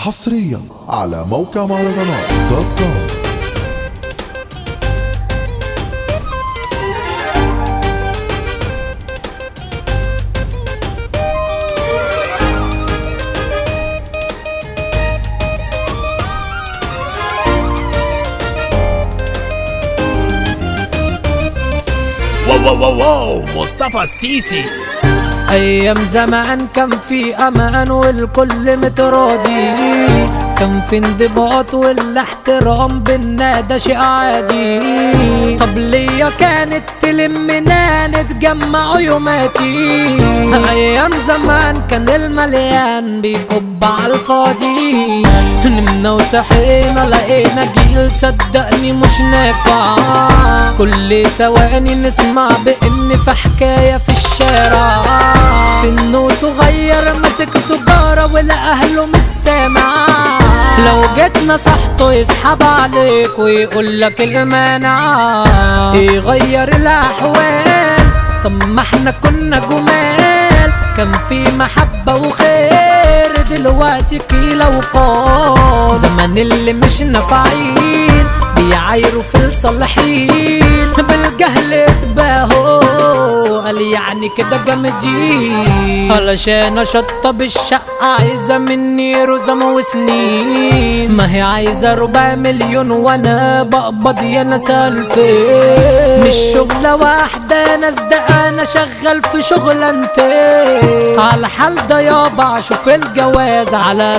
حصريا على موقع مهرجانات دوت كوم واو واو واو واو مصطفى السيسي ايام زمان كان في امان والكل متراضي كان في انضباط والاحترام بينا ده شيء عادي طب ليا كانت تلمنا نتجمع يوماتي ايام زمان كان المليان بيكب على الفاضي نمنا وصحينا لقينا جيل صدقني مش نافع كل ثواني نسمع بان في حكايه في الشارع سنه صغير ماسك سجارة ولا أهله مش سامع لو جيت نصحته يسحب عليك ويقول لك المانع يغير الأحوال طب ما احنا كنا جمال كان في محبة وخير دلوقتي كيلة وقال زمن اللي مش نافعين بيعايروا في الصالحين بالجهل اتباهوا قال يعني كده جامدين علشان اشطب الشقة عايزة مني رزم وسنين ما هي عايزة ربع مليون وانا بقبض يا ناس الفين مش شغلة واحدة ناس ده انا شغال في شغلانتين على حال ده يابا شوف الجواز على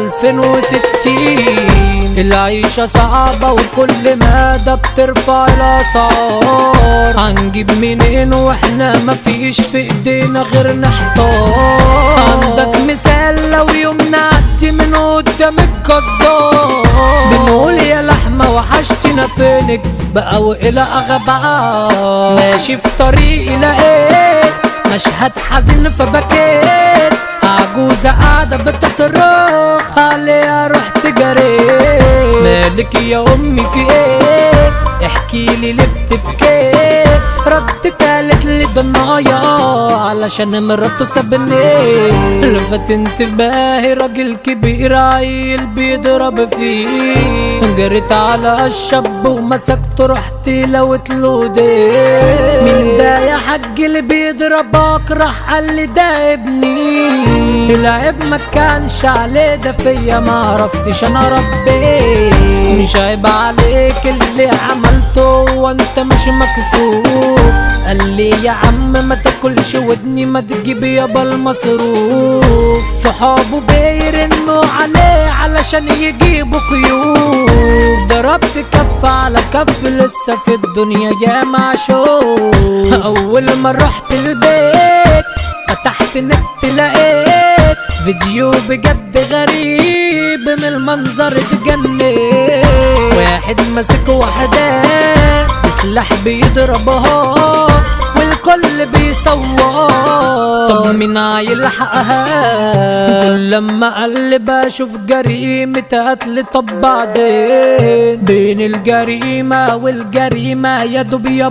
2060 العيشة صعبة وكل مدى بترفع الأسعار هنجيب منين واحنا مفيش في ايدينا غير نحتار عندك مثال لو يوم نعدي من قدام الجزار بنقول يا لحمة وحشتنا فينك بقى وإلى أغبعار ماشي في طريقي لقيت مشهد حزين فبكيت عجوزة قاعدة بتصرخ عليها رحت جريت مالك يا أمي في إيه احكي لي ليه بتبكي ردت قالت لي ده النايا علشان مراته سابني لفت انتباهي راجل كبير عيل بيضرب فيه جريت على الشاب ومسكته رحت لوت له ايديه مين ده يا حاج اللي بيضربك راح قال لي ده ابني العيب ما كانش عليه ده فيا ما عرفتش انا ربي مش عيب عليك اللي عملته وانت مش مكسوف قال لي يا عم ما تاكلش ودني ما تجيب يابا المصروف صحابه بيرنوا عليه علشان يجيبوا كيوف ضربت كف على كف لسه في الدنيا يا معشوف اول ما رحت البيت فتحت نت لقيت فيديو بجد غريب من المنظر اتجنيت واحد ماسك واحدة بسلاح بيضربها والكل بيصور طب مين هيلحقها كل لما اقلب اشوف جريمة قتل طب بعدين بين الجريمة والجريمة يا دوب يا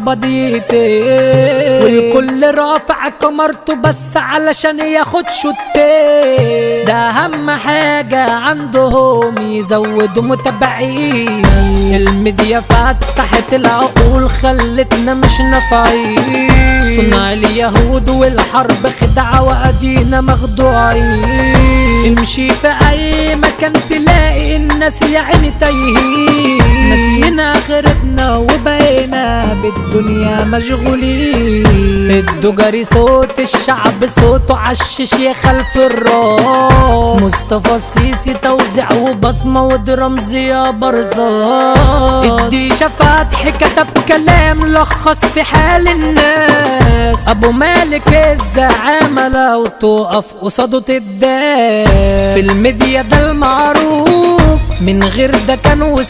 بديتين والكل رافع كمرته بس علشان ياخد شوتين ده اهم حاجة عندهم يزودوا متابعين الميديا فتحت العقول خلتنا مش نافعين صنع اليهود والحرب خدعة وادينا مخدوعين امشي في اي مكان تلاقي الناس يا عيني تايهين ناسينا اخرتنا وبقينا بالدنيا مشغولين الدجري صوت الشعب صوته عشش يا خلف الراس مصطفى السيسي توزيع وبصمة ودرمز يا برزان الديشة فتحي كتب كلام لخص في حال الناس ابو مالك الزعامة لو تقف قصاده تداس في الميديا ده المعروف من غير ده كانوا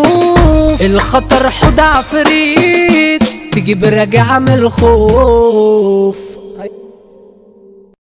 سيوف الخطر حد عفريت تجيب راجع من الخوف